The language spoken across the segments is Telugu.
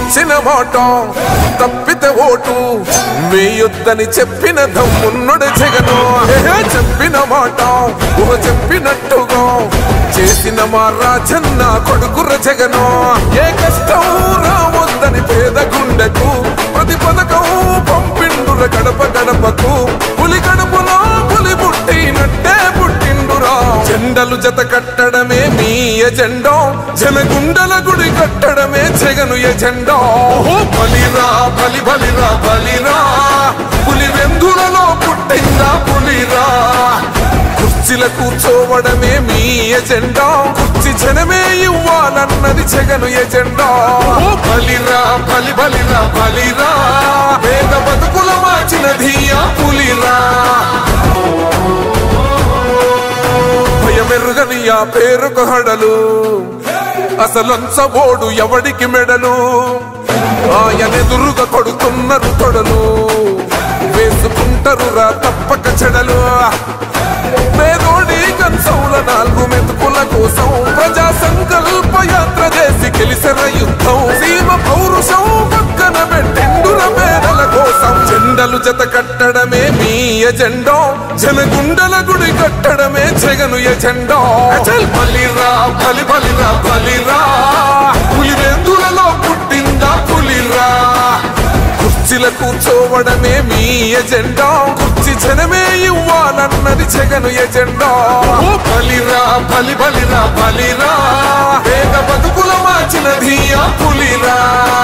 ఇచ్చిన మాట తప్పితే ఓటు వేయొద్దని చెప్పిన దమ్మున్నడు జగను ఏహే చెప్పిన మాట ఊహ చెప్పినట్టుగా చేసిన మా రాజన్న కొడుకుర జగను ఏ కష్టం రావద్దని పేద గుండెకు ప్రతి పథకం పంపిండుర గడప గడపకు పులి గడపలో పులి పుట్టినట్టే పుట్టిండురా జెండలు జత కట్టడమే మీ ఎజెండా జనగుండల గుడి కట్టడమే జగను ఎజెండా ఓ బలిరా బలి బలిరా బలిరా పులి వెందులలో పుట్టిందా పులిరా కుర్చీల కూర్చోవడమే మీ ఎజెండా కుర్చీ జనమే ఇవ్వాలన్నది జగను ఎజెండా ఓ బలిరా బలి బలిరా బలిరా వేద బతుకుల మార్చినది ఆ పులిరా భయమెరుగని ఆ పేరుకు హడలు అసలంచబోడు ఎవడికి మెడలు ఆయనెదురుగా కొడుతున్నారు తొడలు వేసుకుంటారు రా తప్పక చెడలు పేదోడి కన్సౌల నాలుగు మెతుకుల కోసం ప్రజా సంకల్ప యాత్ర చేసి గెలిసిన యుద్ధం సీమ పౌరుషం పక్కన పెట్టిండుల పేదల కోసం జెండలు జత కట్టడమే మీ ఎజెండా జనగుండల గుడి కట్టడమే జగను ఎజెండా అచల్ బలిరా బలి బలిరా బలిరా పులివెందులలో పుట్టిందా పులిరా కుర్చీల కూర్చోవడమే మీ ఎజెండా కుర్చీ జనమే ఇవ్వాలన్నది జగను ఎజెండా ఓ బలిరా బలి బలిరా బలిరా వేగ బతుకుల మార్చినది ఆ పులిరా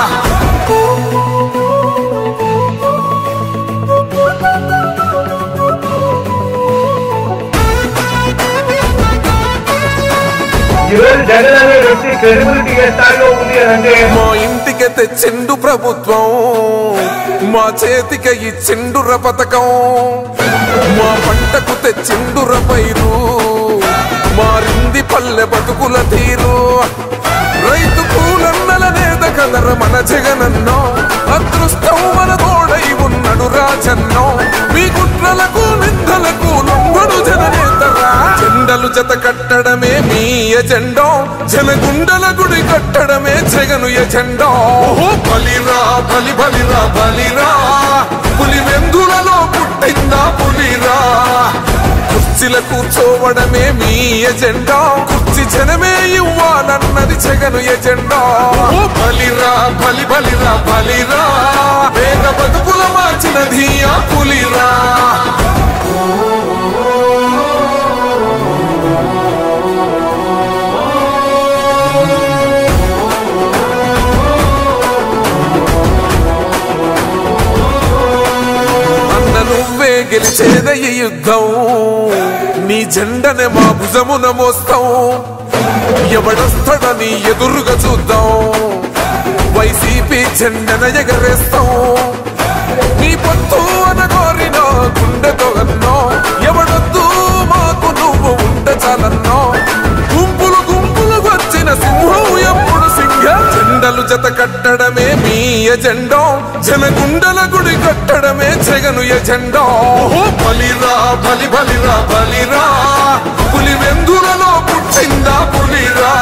ఈరోజు జగన్ అనే వ్యక్తి క్రెడిబిలిటీ ఏ స్థాయిలో ఉంది అని అంటే మా ఇంటికి తెచ్చిండు ప్రభుత్వం మా చేతికి ఇచ్చిండుర పథకం మా పంటకు తెచ్చిండుర పైరు మారింది పల్లె బతుకుల తీరు రైతు కూలన్నల నేత కదర మన జగనన్నో అదృష్టం మన తోడై ఉన్నడు రాజన్నో మీ కుట్రలకు నిందలకు లొంగడు జననేతరా జెండలు జత కట్టడమే మీ ఎజెండా జనగుండల గుడి కట్టడమే జగను ఎజెండా ఓహో బలిరా బలి బలిరా బలిరా పులి వెందులలో పుట్టిందా పులిరా కుర్చీల కూర్చోవడమే మీ ఎజెండా కుర్చీ జనమే ఇవ్వాలన్నది జగను ఎజెండా ఓ బలిరా బలి బలిరా బలిరా వేగ బతుకుల మార్చినది ఆ పులిరా అన్న నువ్వే గెలిచేద ఈ యుద్ధం నీ జెండనే మా భుజమున మోస్తాం ఎవడొస్తాడని ఎదురుగా చూద్దాం వైసీపీ జెండన ఎగరేస్తాం నీ పొత్తు అనగోరిన గుండెతో అన్నో ఎవడొద్దు మాకు నువ్వు ఉండ చాలన్నో గుంపులు గుంపులు వచ్చిన సింహం ఎప్పుడు సింహ జెండలు జత కట్టడమే మీ ఎజెండా జనగుండల గుడి కట్టడమే జగను ఎజెండా ఓహో బలిరా బలి బలిరా బలిరా పులి వెందులలో పుట్టిందా పులిరా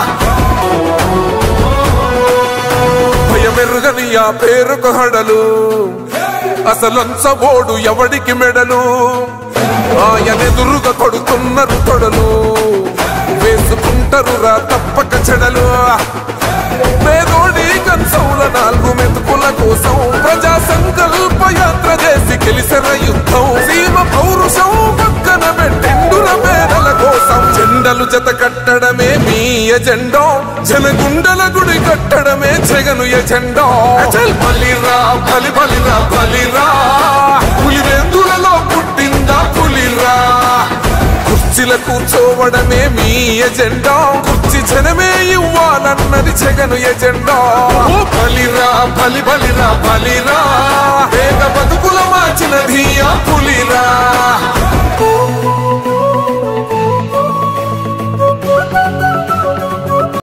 భయమెరుగని ఆ పేరుకు హడలు అసలంచబోడు ఎవడికి మెడలు ఆయనెదురుగా కొడుతున్నారు తొడలు వేసుకుంటారు రా తప్పక చెడలు పేదోడి కన్సౌల నాలుగు మెతుకుల కోసం ప్రజా సంకల్ప యాత్ర చేసి గెలిసిన యుద్ధం సీమ పౌరుషం పక్కన పెట్టిండుల పేదల కోసం జెండలు జత కట్టడమే మీ ఎజెండా జనగుండల గుడి కట్టడమే జగను ఎజెండా అచల్ బలిరా బలి బలిరా బలిరా పులివెందులలో పుట్టిందా పులిరా కుర్చీల కూర్చోవడమే మీ ఎజెండా కుర్చీ జనమే ఇవ్వాలన్నది జగను ఎజెండా ఓ బలిరా బలి బలిరా బలిరా వేగ బతుకుల మార్చినది ఆ పులిరా